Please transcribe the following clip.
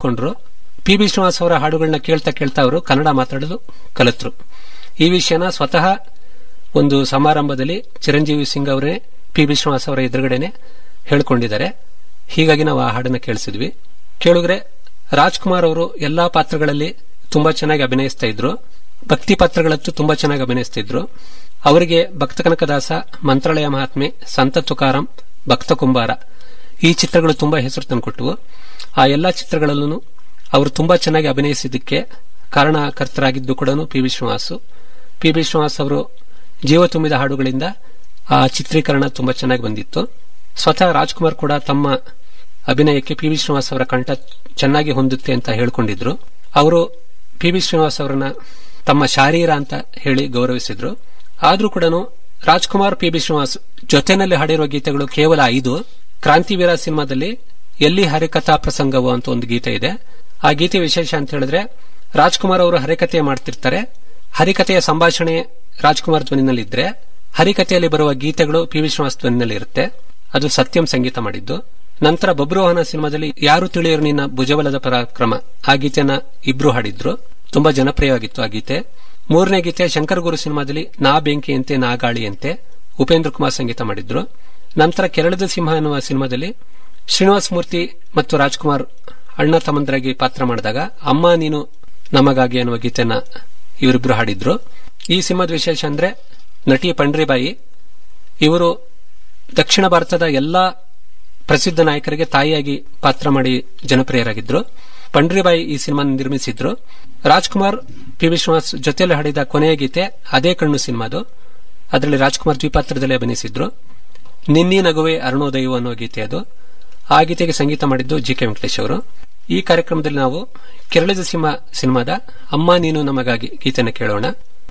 ಕಲ್ತ್ಕೊಂಡ್ರು P B Srinivas ಅವರ ಹಾಡುಗಳನ್ನ ಕೇಳ್ತಾ ಕೇಳ್ತಾ ಅವರು ಕನ್ನಡ ಮಾತಾಡಲು ಕಲಿತರು ಈ ವಿಷಯನ ಸ್ವತಃ ಒಂದು ಸಮಾರಂಭದಲ್ಲಿ ಚಿರಂಜೀವಿ ಸಿಂಗ್ ಅವರೇ ಪಿ ಬಿ ಶ್ರೀನಿವಾಸ್ ಅವರ ಎದುರುಗಡೆನೆ ಹೇಳ್ಕೊಂಡಿದ್ದಾರೆ ಹೀಗಾಗಿ ನಾವು ಆ ಹಾಡನ್ನ ಕೇಳಿಸಿದ್ವಿ ಕೇಳಿದ್ರೆ ರಾಜ್ಕುಮಾರ್ ಅವರು ಎಲ್ಲಾ ಪಾತ್ರಗಳಲ್ಲಿ ತುಂಬಾ ಚೆನ್ನಾಗಿ ಅಭಿನಯಿಸ್ತಾ ಇದ್ರು ಭಕ್ತಿ ಪಾತ್ರಗಳಂತೂ ತುಂಬಾ ಚೆನ್ನಾಗಿ ಅಭಿನಯಿಸ್ತಾ ಇದ್ರು ಅವರಿಗೆ ಭಕ್ತ ಕನಕದಾಸ ಮಂತ್ರಾಲಯ ಮಹಾತ್ಮೆ ಸಂತ ತುಕಾರಾಂ ಭಕ್ತ ಕುಂಬಾರ ಈ ಚಿತ್ರಗಳು ತುಂಬಾ ಹೆಸರು ತಂದುಕೊಟ್ಟವು ಆ ಎಲ್ಲಾ ಚಿತ್ರಗಳಲ್ಲೂ ಅವರು ತುಂಬಾ ಚೆನ್ನಾಗಿ ಅಭಿನಯಿಸಿದ್ದಕ್ಕೆ ಕಾರಣಕರ್ತರಾಗಿದ್ದು ಕೂಡ P V Srinivas P B Srinivas ಅವರು ಜೀವ ತುಂಬಿದ ಹಾಡುಗಳಿಂದ ಆ ಚಿತ್ರೀಕರಣ ತುಂಬಾ ಚೆನ್ನಾಗಿ ಬಂದಿತ್ತು ಸ್ವತಃ ರಾಜ್ಕುಮಾರ್ ಕೂಡ ತಮ್ಮ ಅಭಿನಯಕ್ಕೆ ಪಿ ವಿ ಶ್ರೀನಿವಾಸ್ ಅವರ ಕಂಠ ಚೆನ್ನಾಗಿ ಹೊಂದುತ್ತೆ ಅಂತ ಹೇಳ್ಕೊಂಡಿದ್ರು ಅವರು ಪಿ ವಿ ಶ್ರೀನಿವಾಸ್ ಅವರನ್ನ ತಮ್ಮ ಶಾರೀರ ಅಂತ ಹೇಳಿ ಗೌರವಿಸಿದ್ರು ಆದ್ರೂ ಕೂಡ ರಾಜ್ಕುಮಾರ್ ಪಿ ಬಿ ಶ್ರೀನಿವಾಸ್ ಜೊತೆನಲ್ಲಿ ಹಾಡಿರುವ ಗೀತೆಗಳು ಕೇವಲ ಐದು ಕ್ರಾಂತಿವೀರ ಸಿನಿಮಾದಲ್ಲಿ ಎಲ್ಲಿ ಹರಿಕಥಾ ಪ್ರಸಂಗವು ಅಂತ ಒಂದು ಗೀತೆ ಇದೆ ಆ ಗೀತೆ ವಿಶೇಷ ಅಂತ ಹೇಳಿದ್ರೆ ರಾಜ್ಕುಮಾರ್ ಅವರು ಹರಿಕಥೆ ಮಾಡ್ತಿರ್ತಾರೆ ಹರಿಕಥೆಯ ಸಂಭಾಷಣೆ ರಾಜ್ಕುಮಾರ್ ಧ್ವನಿನಲ್ಲಿದ್ರೆ ಹರಿಕಥೆಯಲ್ಲಿ ಬರುವ ಗೀತೆಗಳು ಪಿ ವಿ ಶ್ರೀನಿವಾಸ್ ಧ್ವನಿನಲ್ಲಿ ಇರುತ್ತೆ ಅದು ಸತ್ಯಂ ಸಂಗೀತ ಮಾಡಿದ್ದು ನಂತರ ಬಬ್ರುವಾಹನ ಸಿನಿಮಾದಲ್ಲಿ ಯಾರು ತಿಳಿಯರು ನಿನ್ನ ಭುಜಬಲದ ಪರಾಕ್ರಮ ಆ ಗೀತೆನ ಇಬ್ರು ಹಾಡಿದ್ರು ತುಂಬಾ ಜನಪ್ರಿಯವಾಗಿತ್ತು ಆ ಗೀತೆ ಮೂರನೇ ಗೀತೆ ಶಂಕರ್ ಗುರು ಸಿನಿಮಾದಲ್ಲಿ ನಾ ಬೆಂಕಿಯಂತೆ ನಾ ಗಾಳಿಯಂತೆ ಉಪೇಂದ್ರ ಕುಮಾರ್ ಸಂಗೀತ ಮಾಡಿದ್ರು ನಂತರ ಕೆರಳದ ಸಿಂಹ ಎನ್ನುವ ಸಿನಿಮಾದಲ್ಲಿ ಶ್ರೀನಿವಾಸ ಮೂರ್ತಿ ಮತ್ತು ರಾಜ್ಕುಮಾರ್ ಅಣ್ಣ ತಮ್ಮಂದರಾಗಿ ಪಾತ್ರ ಮಾಡಿದಾಗ ಅಮ್ಮ ನೀನು ನಮಗಾಗಿ ಅನ್ನುವ ಗೀತೆನ ಇವರಿಬ್ರು ಹಾಡಿದ್ರು ಈ ಸಿನಿಮಾದ ವಿಶೇಷ ಅಂದ್ರೆ ನಟಿ ಪಂಡ್ರಿಬಾಯಿ ಇವರು ದಕ್ಷಿಣ ಭಾರತದ ಎಲ್ಲಾ ಪ್ರಸಿದ್ಧ ನಾಯಕರಿಗೆ ತಾಯಿಯಾಗಿ ಪಾತ್ರ ಮಾಡಿ ಜನಪ್ರಿಯರಾಗಿದ್ರು ಪಂಡ್ರಿಬಾಯಿ ಈ ಸಿನಿಮಾ ನಿರ್ಮಿಸಿದ್ರು ರಾಜ್ಕುಮಾರ್ ಪಿ ವಿ ಶ್ರೀನಿವಾಸ್ ಜೊತೆಯಲ್ಲಿ ಹಾಡಿದ ಕೊನೆಯ ಗೀತೆ ಅದೇ ಕಣ್ಣು ಸಿನಿಮಾದು ಅದರಲ್ಲಿ ರಾಜ್ಕುಮಾರ್ ದ್ವಿಪಾತ್ರದಲ್ಲಿ ಅಭಿನಯಿಸಿದ್ರು ನಿನ್ನಿ ನಗುವೆ ಅರುಣೋದಯವು ಅನ್ನೋ ಗೀತೆ ಅದು ಆ ಗೀತೆಗೆ ಸಂಗೀತ ಮಾಡಿದ್ದು ಜಿ ಕೆ ವೆಂಕಟೇಶ್ ಅವರು ಈ ಕಾರ್ಯಕ್ರಮದಲ್ಲಿ ನಾವು ಕೆರಳಿದ ಸಿಂಹ ಸಿನಿಮಾದ ಅಮ್ಮ ನೀನು ನಮಗಾಗಿ ಗೀತೆನ ಕೇಳೋಣ